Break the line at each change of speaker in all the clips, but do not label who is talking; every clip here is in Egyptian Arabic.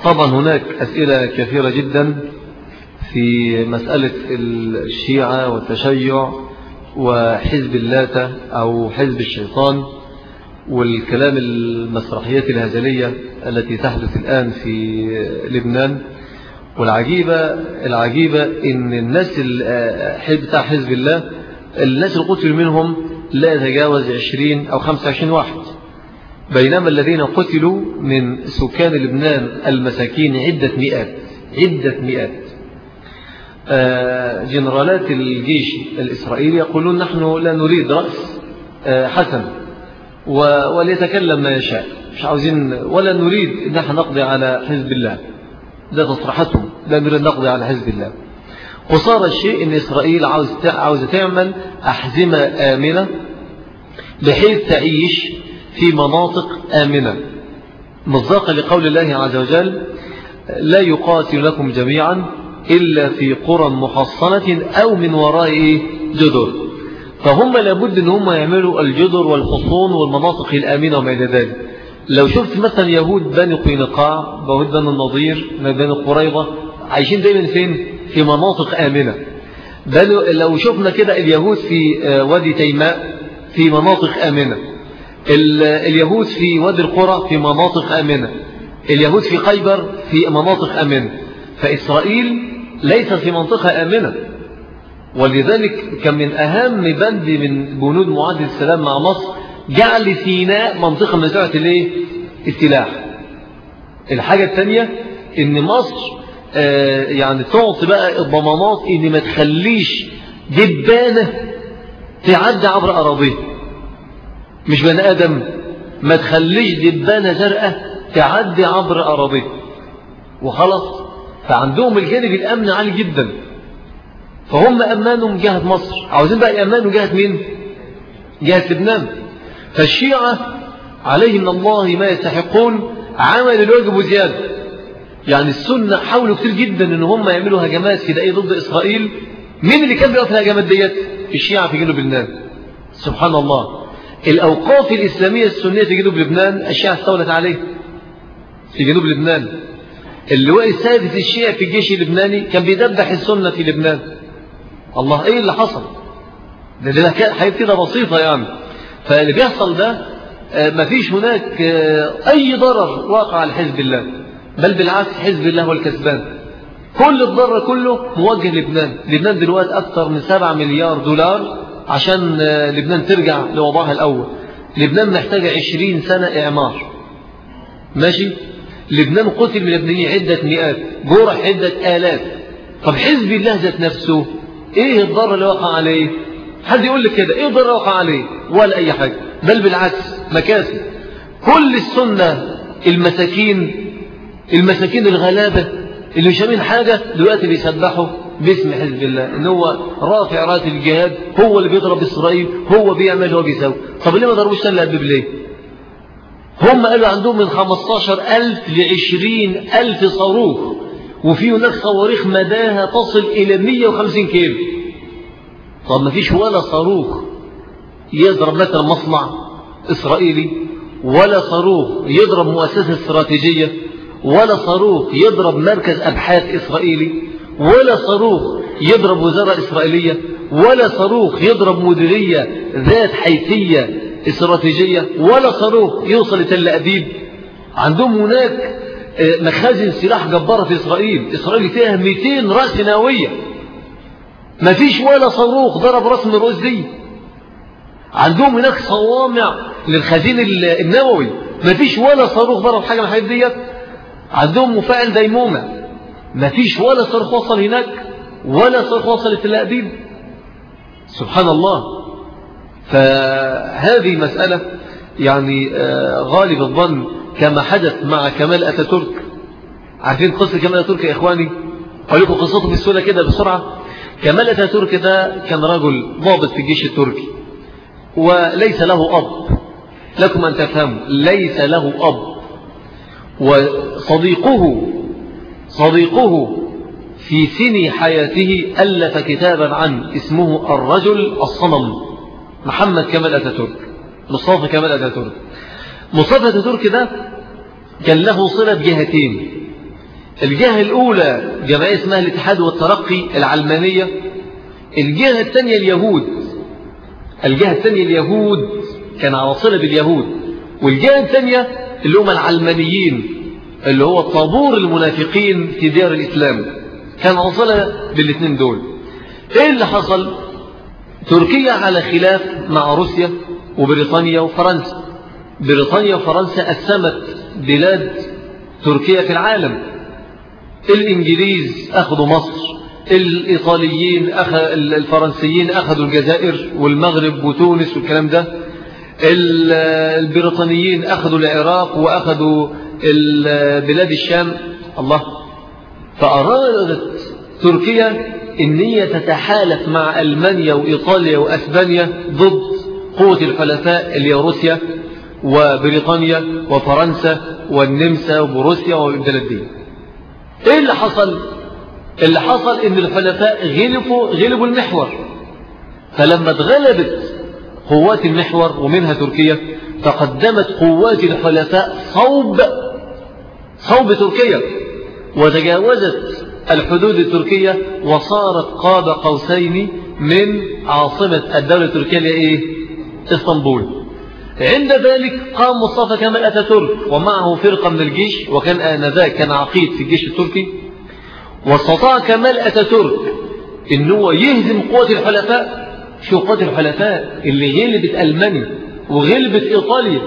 طبعا هناك أسئلة كثيرة جدا في مسألة الشيعة والتشيع وحزب اللاتة أو حزب الشيطان والكلام المسرحيات الهزلية التي تحدث الآن في لبنان والعجيبة العجيبة إن الناس بتاع حزب الله الناس اللي قتلوا منهم لا يتجاوز 20 أو 25 واحد بينما الذين قتلوا من سكان لبنان المساكين عدة مئات عدة مئات جنرالات الجيش الإسرائيلي يقولون نحن لا نريد رأس حسن وليتكلم ما يشاء مش عاوزين ولا نريد ان احنا نقضي على حزب الله ده تصريحاتهم لا نريد نقضي على حزب الله وصار الشيء ان اسرائيل عاوز عاوزه تعمل احزمه امنه بحيث تعيش في مناطق امنه مصداقا لقول الله عز وجل لا يقاتل لكم جميعا إلا في قرى محصنة أو من وراء جدر فهم لابد أن هم يعملوا الجدر والحصون والمناطق الآمنة وما إلى ذلك لو شفت مثلا يهود بني قينقاع يهود بني النضير بني قريضة عايشين دايما فين في مناطق آمنة بل لو شفنا كده اليهود في وادي تيماء في مناطق آمنة اليهود في وادي القرى في مناطق آمنة اليهود في خيبر في مناطق آمنة فإسرائيل ليست في منطقة آمنة ولذلك كان من أهم بند من بنود معاهدة السلام مع مصر جعل سيناء منطقة مزرعة الايه السلاح الحاجة الثانية ان مصر آه يعني تعطي بقى الضمانات ان ما تخليش دبانة تعدي عبر أراضيه مش بني آدم ما تخليش دبانة زرقاء تعدي عبر أراضيه وخلاص فعندهم الجانب الأمن عالي جدا فهم أمانهم جهة مصر عاوزين بقى يأمنوا جهة مين جهة لبنان فالشيعة عليه من الله ما يستحقون عمل الواجب وزيادة يعني السنة حاولوا كتير جدا ان هم يعملوا هجمات فدائية ضد إسرائيل مين اللي كان بيقف الهجمات ديت الشيعة في جنوب لبنان سبحان الله الأوقاف الإسلامية السنية في جنوب لبنان الشيعة استولت عليه في جنوب لبنان اللواء السادس الشيعي في الجيش اللبناني كان بيدبح السنة في لبنان الله ايه اللي حصل ده ده حاجة كده بسيطة يعني فاللي بيحصل ده مفيش هناك اي ضرر واقع على حزب الله بل بالعكس حزب الله هو الكسبان كل الضرر كله موجه لبنان لبنان دلوقتي اكثر من 7 مليار دولار عشان لبنان ترجع لوضعها الاول لبنان محتاجة 20 سنة اعمار ماشي لبنان قتل من اللبنانيين عدة مئات جرح عدة آلاف طب حزب الله ذات نفسه ايه الضرر اللي وقع عليه حد يقول لك كده ايه الضرر اللي وقع عليه ولا اي حاجة بل بالعكس مكاسب كل السنة المساكين المساكين الغلابة اللي مش عاملين حاجة دلوقتي بيسبحوا باسم حزب الله ان هو رافع راية الجهاد هو اللي بيضرب اسرائيل هو بيعمل هو بيسوي طب ليه ما ضربوش تل ابيب ليه هم قالوا عندهم من 15000 ل 20000 صاروخ وفي هناك صواريخ مداها تصل إلى 150 كيلو طب ما فيش ولا صاروخ يضرب مثلا مصنع إسرائيلي ولا صاروخ يضرب مؤسسة استراتيجية ولا صاروخ يضرب مركز أبحاث إسرائيلي ولا صاروخ يضرب وزارة إسرائيلية ولا صاروخ يضرب مديرية ذات حيثية استراتيجية ولا صاروخ يوصل لتل أبيب عندهم هناك مخازن سلاح جبارة في إسرائيل إسرائيل فيها 200 رأس ناوية ما فيش ولا صاروخ ضرب رأس من الرؤوس دي عندهم هناك صوامع للخزين النووي ما فيش ولا صاروخ ضرب حاجة من الحاجات ديت عندهم مفاعل ديمومة ما فيش ولا صاروخ وصل هناك ولا صاروخ وصل لتل أبيب سبحان الله فهذه مسألة يعني غالب الظن كما حدث مع كمال أتاتورك عارفين قصة كمال أتاتورك يا إخواني أقول لكم قصته بالسهولة كده بسرعة كمال أتاتورك ده كان رجل ضابط في الجيش التركي وليس له أب لكم أن تفهموا ليس له أب وصديقه صديقه في سن حياته ألف كتابا عن اسمه الرجل الصنم محمد كمال أتاتورك مصطفى كمال أتاتورك مصطفى أتاتورك ده كان له صلة بجهتين الجهة الأولى جمعية اسمها الاتحاد والترقي العلمانية الجهة الثانية اليهود الجهة الثانية اليهود كان على صلة باليهود والجهة الثانية اللي هم العلمانيين اللي هو طابور المنافقين في ديار الإسلام كان على صلة بالاثنين دول ايه اللي حصل تركيا على خلاف مع روسيا وبريطانيا وفرنسا بريطانيا وفرنسا قسمت بلاد تركيا في العالم الإنجليز أخذوا مصر الإيطاليين أخذ الفرنسيين أخذوا الجزائر والمغرب وتونس والكلام ده البريطانيين أخذوا العراق وأخذوا بلاد الشام الله فأرادت تركيا إن هي تتحالف مع ألمانيا وإيطاليا وأسبانيا ضد قوة الحلفاء اللي هي روسيا وبريطانيا وفرنسا والنمسا وبروسيا والبلاد دي ايه اللي حصل اللي حصل ان الحلفاء غلبوا غلبوا المحور فلما اتغلبت قوات المحور ومنها تركيا تقدمت قوات الحلفاء صوب صوب تركيا وتجاوزت الحدود التركية وصارت قاب قوسين من عاصمة الدولة التركية لإيه؟ اسطنبول عند ذلك قام مصطفى كمال أتاتورك ومعه فرقة من الجيش وكان آنذاك كان عقيد في الجيش التركي واستطاع كمال أتاتورك إن هو يهزم قوة الحلفاء شو قوة الحلفاء اللي غلبت ألمانيا وغلبت إيطاليا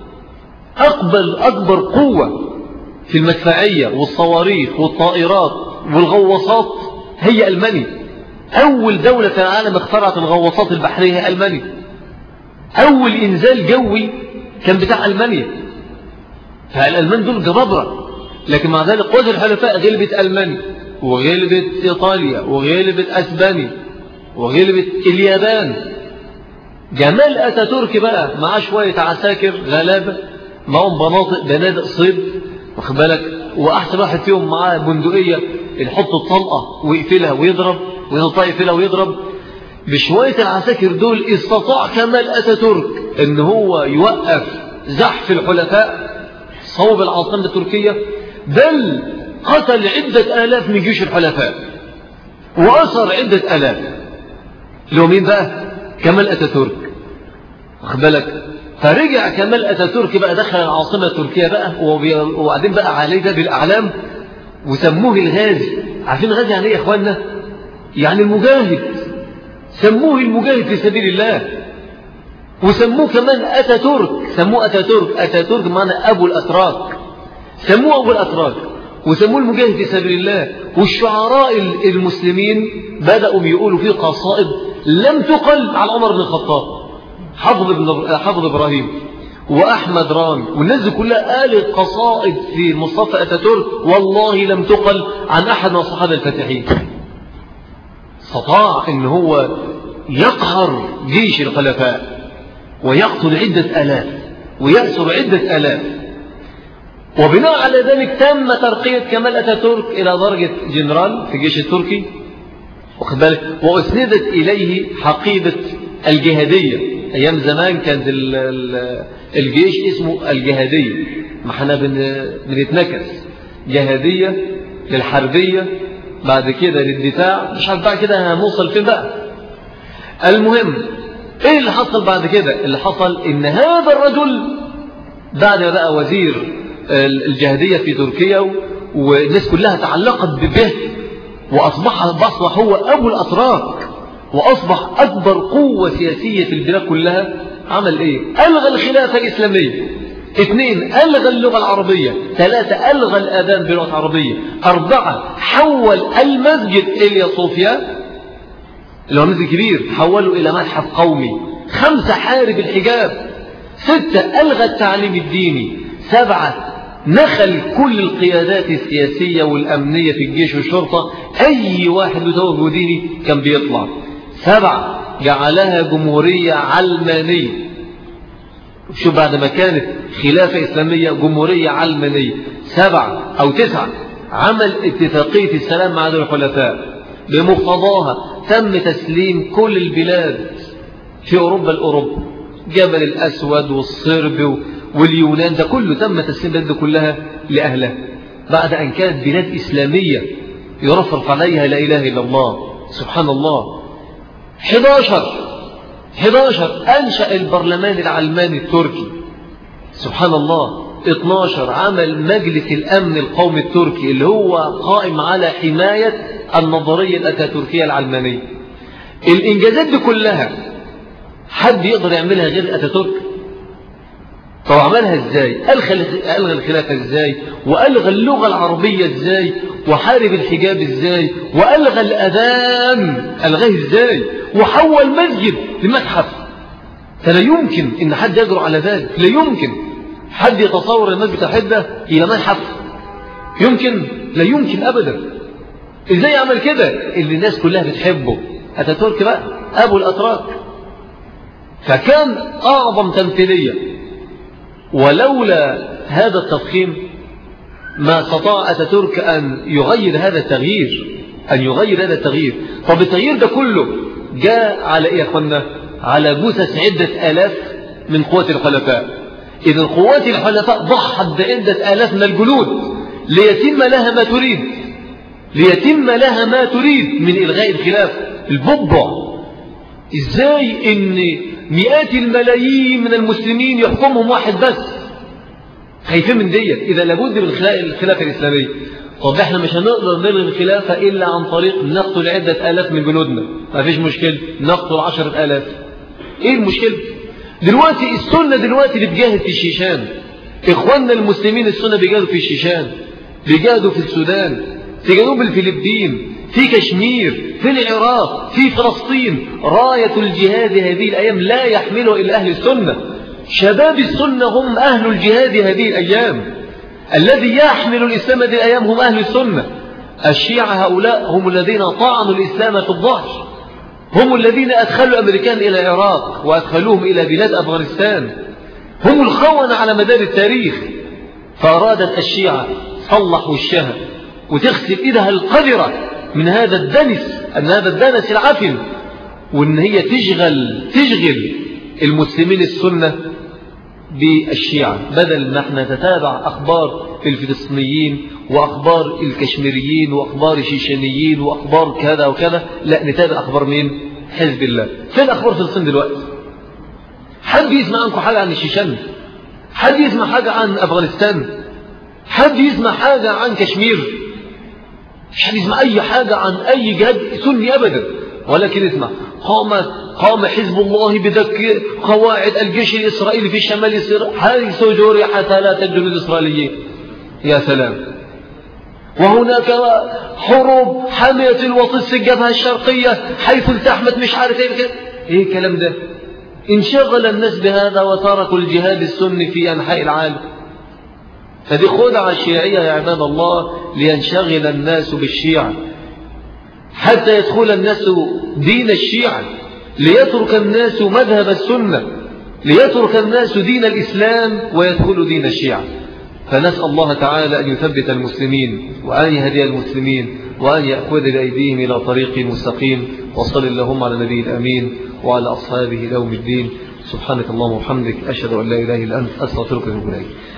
أقبل أكبر قوة في المدفعية والصواريخ والطائرات والغواصات هي ألمانيا أول دولة في العالم اخترعت الغواصات البحرية هي ألمانيا أول إنزال جوي كان بتاع ألمانيا فالألمان دول جبابرة لكن مع ذلك قوة الحلفاء غلبت ألمانيا وغلبت إيطاليا وغلبت أسبانيا وغلبت اليابان جمال أتاتورك بقى معاه شوية عساكر غلابة معهم بناطق بنادق صيد واخد بالك وأحسن واحد فيهم معاه بندقية يحط الطلقة ويقفلها ويضرب ويطلع يقفلها ويضرب بشوية العساكر دول استطاع كمال أتاتورك ان هو يوقف زحف الحلفاء صوب العاصمة التركية بل قتل عدة آلاف من جيش الحلفاء وأسر عدة آلاف لو مين بقى كمال أتاتورك واخد بالك فرجع كمال أتاتورك بقى دخل العاصمة التركية بقى وبعدين بقى عليه ده بالأعلام وسموه الغازي عارفين الغازي يعني ايه يا اخوانا يعني المجاهد سموه المجاهد في سبيل الله وسموه كمان أتاتورك سموه أتاتورك أتاتورك معنى أبو الأتراك سموه أبو الأتراك وسموه المجاهد في سبيل الله والشعراء المسلمين بدأوا يقولوا فيه قصائد لم تقل على عمر بن الخطاب حفظ, بن حفظ إبراهيم وأحمد رام والناس كلها قالت قصائد في مصطفى أتاتورك والله لم تقل عن أحد من الصحابة الفاتحين استطاع ان هو يقهر جيش الخلفاء ويقتل عدة ألاف ويأسر عدة ألاف وبناء على ذلك تم ترقية كمال أتاتورك إلى درجة جنرال في الجيش التركي بالك وأسندت إليه حقيبة الجهادية أيام زمان كانت الجيش اسمه الجهادية ما احنا بنتنكس جهادية للحربية بعد كده للدفاع مش عارف بعد كده هنوصل فين بقى المهم ايه اللي حصل بعد كده اللي حصل ان هذا الرجل بعد ما بقى وزير الجهدية في تركيا والناس كلها تعلقت به وأصبح بصبح هو أبو الأتراك وأصبح أكبر قوة سياسية في البلاد كلها عمل إيه؟ ألغى الخلافة الإسلامية اثنين ألغى اللغة العربية ثلاثة ألغى الأذان بلغة عربية أربعة حول المسجد إليا صوفيا اللي هو مسجد كبير حوله إلى متحف قومي خمسة حارب الحجاب ستة ألغى التعليم الديني سبعة نخل كل القيادات السياسية والأمنية في الجيش والشرطة أي واحد متوجه ديني كان بيطلع سبعة جعلها جمهورية علمانية شوف بعد ما كانت خلافة إسلامية جمهورية علمانية سبعة أو تسعة عمل اتفاقية السلام مع دول الخلفاء بمقتضاها تم تسليم كل البلاد في أوروبا الأوروبا جبل الأسود والصرب واليونان ده كله تم تسليم البلاد كلها لأهلها بعد أن كانت بلاد إسلامية يرفرف عليها لا إله إلا الله سبحان الله 11 11 أنشأ البرلمان العلماني التركي سبحان الله 12 عمل مجلس الأمن القومي التركي اللي هو قائم على حماية النظرية الأتاتوركية العلمانية الإنجازات دي كلها حد يقدر يعملها غير أتاتورك طب عملها ازاي ألغى الخلافة ازاي وألغى اللغة العربية ازاي وحارب الحجاب ازاي وألغى الأذان ألغاه ازاي وحول مسجد لمتحف فلا يمكن ان حد يجرؤ على ذلك لا يمكن حد يتصور المسجد الحدة إلى متحف يمكن لا يمكن أبدا ازاي عمل كده اللي الناس كلها بتحبه أتاتورك بقى أبو الأتراك فكان أعظم تمثيلية ولولا هذا التضخيم ما استطاع أتاتورك أن يغير هذا التغيير أن يغير هذا التغيير طب التغيير ده كله جاء على إيه يا أخوانا على جثث عدة آلاف من قوة الخلفاء إذا قوات الخلفاء ضحت بعدة آلاف من الجنود ليتم لها ما تريد ليتم لها ما تريد من إلغاء الخلاف البضع إزاي إن مئات الملايين من المسلمين يحكمهم واحد بس خايفين من ديت إذا لابد من الخلافة الإسلامية طب احنا مش هنقدر نلغي الخلافة إلا عن طريق نقتل عدة آلاف من جنودنا ما فيش مشكلة نقتل عشرة آلاف ايه المشكلة دلوقتي السنة دلوقتي بتجاهد في الشيشان إخواننا المسلمين السنة بيجاهدوا في الشيشان بيجاهدوا في السودان في جنوب الفلبين في كشمير في العراق في فلسطين راية الجهاد هذه الأيام لا يحمله إلا أهل السنة شباب السنة هم أهل الجهاد هذه الأيام الذي يحمل الإسلام هذه الأيام هم أهل السنة الشيعة هؤلاء هم الذين طعنوا الإسلام في الظهر هم الذين أدخلوا الأمريكان إلى العراق وأدخلوهم إلى بلاد أفغانستان هم الخونة على مدار التاريخ فأرادت الشيعة تصلح وشها وتغسل إيدها القذرة من هذا الدنس أن هذا الدنس العفن وأن هي تشغل تشغل المسلمين السنة بالشيعة بدل ما احنا نتابع أخبار الفلسطينيين وأخبار الكشميريين وأخبار الشيشانيين وأخبار كذا وكذا لا نتابع أخبار مين حزب الله فين أخبار فلسطين دلوقتي حد يسمع عنكم حاجة عن الشيشان حد يسمع حاجة عن أفغانستان حد يسمع حاجة عن كشمير مش حد يسمع أي حاجة عن أي جهاد سني أبدا ولكن اسمع قام قام حزب الله بدك قواعد الجيش الإسرائيلي في شمال إسرائيل حيث جرح ثلاثة جنود إسرائيليين يا سلام وهناك حروب حامية الوطس الجبهة الشرقية حيث التحمت مش عارف ايه كده ايه الكلام ده انشغل الناس بهذا وتركوا الجهاد السني في أنحاء العالم فدي خدعة شيعية يا عباد الله لينشغل الناس بالشيعة حتى يدخل الناس دين الشيعة ليترك الناس مذهب السنة ليترك الناس دين الإسلام ويدخل دين الشيعة فنسأل الله تعالى أن يثبت المسلمين وأن يهدي المسلمين وأن يأخذ بأيديهم إلى طريق مستقيم وصل اللهم على نبي الأمين وعلى أصحابه لوم الدين سبحانك اللهم وبحمدك أشهد أن لا إله إلا أنت أستغفرك وأتوب إليك